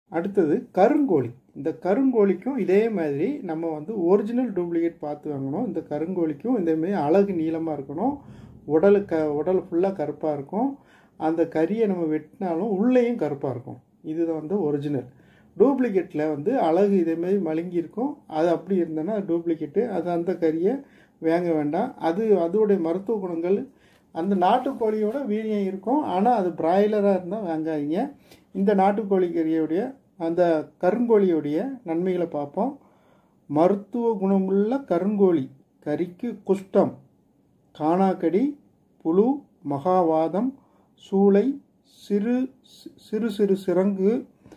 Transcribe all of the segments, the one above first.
அடுத்தது கருங்கோழி இந்த கருங்கோழிக்கும் இதே மாதிரி நம்ம வந்து ஒரிஜினல் டூப்ளிகேட் பார்த்து வாங்கணும் இந்த கருங்கோழிக்கும் இதே மாதிரி அழகு நீளமாக இருக்கணும் உடலு க உடல் ஃபுல்லாக கருப்பாக இருக்கும் அந்த கறியை நம்ம வெட்டினாலும் உள்ளேயும் கருப்பாக இருக்கும் இதுதான் வந்து ஒரிஜினல் டூப்ளிகேட்டில் வந்து அழகு இதேமாரி மழுங்கி இருக்கும் அது அப்படி இருந்ததுன்னா டூப்ளிகேட்டு அது அந்த கறியை வாங்க வேண்டாம் அது அதோடைய மருத்துவ குணங்கள் அந்த நாட்டுக்கோழியோட வீரியம் இருக்கும் ஆனால் அது பிராய்லராக இருந்தால் வாங்காதீங்க இந்த நாட்டுக்கோழி கறியோடைய அந்த கருங்கோழியோடைய நன்மைகளை பார்ப்போம் மருத்துவ குணமுள்ள கருங்கோழி கறிக்கு குஷ்டம் காணாக்கடி புழு மகாவாதம் சூளை சிறு சிறு சிறு சிறங்கு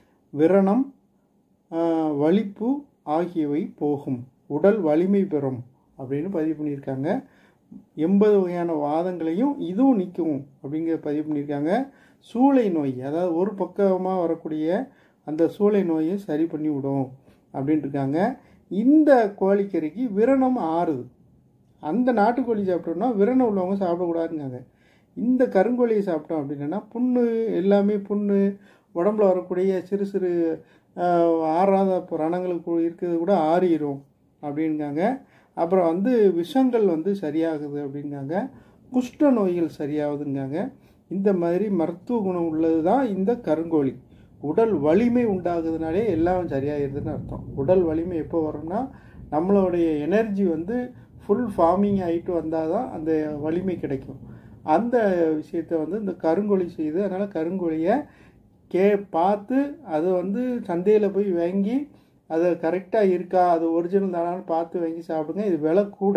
விரணம் ஆஹ், வலிப்பு ஆகியவை போகும் உடல் வலிமை பெறும் அப்படின்னு பதிவு பண்ணியிருக்காங்க எண்பது வகையான வாதங்களையும் இதுவும் நிற்கும் அப்படிங்கிற பதிவு பண்ணியிருக்காங்க சூளை நோய் அதாவது ஒரு பக்கமாக வரக்கூடிய அந்த சூளை நோயை சரி பண்ணி விடும் அப்படின்ட்டு இருக்காங்க இந்த கோழிக்கறிக்கு விரணம் ஆறுது அந்த நாட்டுக்கோழி சாப்பிட்டோம்னா விரணம் உள்ளவங்க சாப்பிடக்கூடாதுங்காங்க இந்த கருங்கோழியை சாப்பிட்டோம் அப்படின்னா புண்ணு எல்லாமே புண்ணு உடம்புல வரக்கூடிய சிறு சிறு ஆஹ், ஆறாத ரணங்களுக்கு இருக்கிறது கூட ஆறிடும் அப்படின்காங்க அப்புறம் வந்து விஷங்கள் வந்து சரியாகுது அப்படிங்காங்க குஷ்ட நோய்கள் சரியாகுதுங்காங்க இந்த மாதிரி மருத்துவ குணம் உள்ளது தான் இந்த கருங்கோழி உடல் வலிமை உண்டாகுதுனாலே எல்லாம் சரியாயிருதுன்னு அர்த்தம் உடல் வலிமை எப்போ வரும்னா நம்மளுடைய எனர்ஜி வந்து ஃபுல் ஃபார்மிங் ஆகிட்டு வந்தால் தான் அந்த வலிமை கிடைக்கும் அந்த விஷயத்தை வந்து இந்த கருங்கோழி செய்யுது அதனால் கருங்கோழியை கே பார்த்து அதை வந்து சந்தையில் போய் வாங்கி அது கரெக்டாக இருக்கா அது ஒரிஜினல் தானான்னு பார்த்து வாங்கி சாப்பிடுங்க இது விலை கூட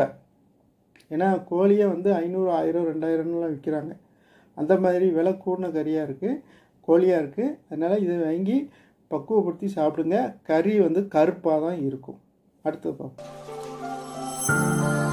ஏன்னா கோழியை வந்து ஐநூறு ஆயிரம் ரெண்டாயிரம்லாம் விற்கிறாங்க அந்த மாதிரி விலை கூடின கறியாக இருக்குது கோழியாக இருக்குது அதனால் இதை வாங்கி பக்குவப்படுத்தி சாப்பிடுங்க கறி வந்து கருப்பாக தான் இருக்கும் அடுத்தது பார்ப்போம்